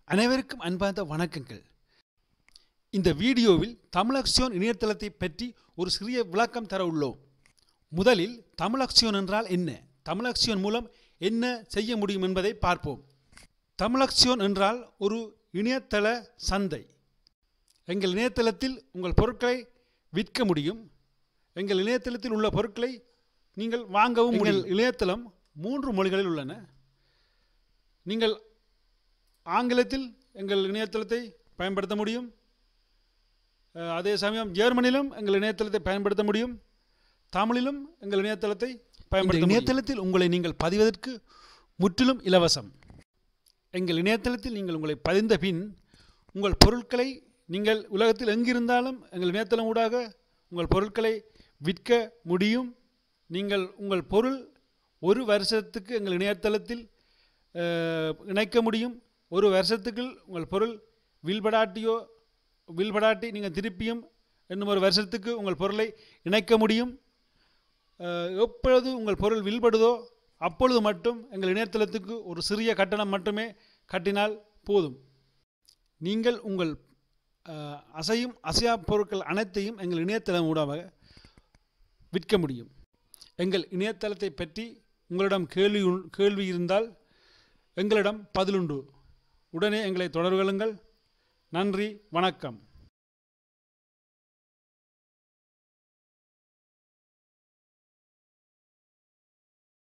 அனைவருக்கும் அன்பார்ந்த வணக்கங்கள் இந்த வீடியோவில் தமிழக்சியோன் இணையதளத்தை பற்றி ஒரு சிறிய விளக்கம் தர உள்ளோம் முதலில் தமிழக்சியோன் என்றால் என்ன தமிழக்சியோன் மூலம் என்ன செய்ய முடியும் என்பதை பார்ப்போம் தமிழக்சியோன் என்றால் ஒரு இணையதள சந்தை எங்கள் இணையதளத்தில் உங்கள் பொருட்களை விற்க முடியும் எங்கள் இணையதளத்தில் உள்ள பொருட்களை நீங்கள் வாங்கவும் எங்கள் இணையதளம் மூன்று மொழிகளில் உள்ளன நீங்கள் ஆங்கிலத்தில் எங்கள் இணையதளத்தை பயன்படுத்த முடியும் அஹ், அதே சமயம் ஜெர்மனிலும் எங்கள் இணையதளத்தை பயன்படுத்த முடியும் தமிழிலும் எங்கள் இணையதளத்தை பயன்படுத்த இணையதளத்தில் உங்களை நீங்கள் பதிவதற்கு முற்றிலும் இலவசம் எங்கள் இணையதளத்தில் நீங்கள் உங்களை பதிந்த பின் உங்கள் பொருட்களை நீங்கள் உலகத்தில் எங்கிருந்தாலும் எங்கள் இணையதளம் ஊடாக உங்கள் பொருட்களை விற்க முடியும் நீங்கள் உங்கள் பொருள் ஒரு வருஷத்துக்கு எங்கள் இணையதளத்தில் அஹ், இணைக்க முடியும் ஒரு வருஷத்துக்குள் உங்கள் பொருள் வில்படாட்டியோ வில்படாட்டி நீங்கள் திருப்பியும் இன்னும் ஒரு வருஷத்துக்கு உங்கள் பொருளை இணைக்க முடியும் அஹ், எப்பொழுது உங்கள் பொருள் வில்படுதோ அப்பொழுது மட்டும் எங்கள் இணையதளத்துக்கு ஒரு சிறிய கட்டணம் மட்டுமே கட்டினால் போதும் நீங்கள் உங்கள் அஹ், அசையும் அசையா பொருட்கள் அனைத்தையும் எங்கள் இணையதளம் ஊடாக விற்க முடியும் எங்கள் இணையதளத்தை பற்றி உங்களிடம் கேள்வி உண்- கேள்வி இருந்தால் எங்களிடம் பதிலுண்டு உடனே எங்களை தொடர்பு கொள்ளுங்கள் நன்றி வணக்கம்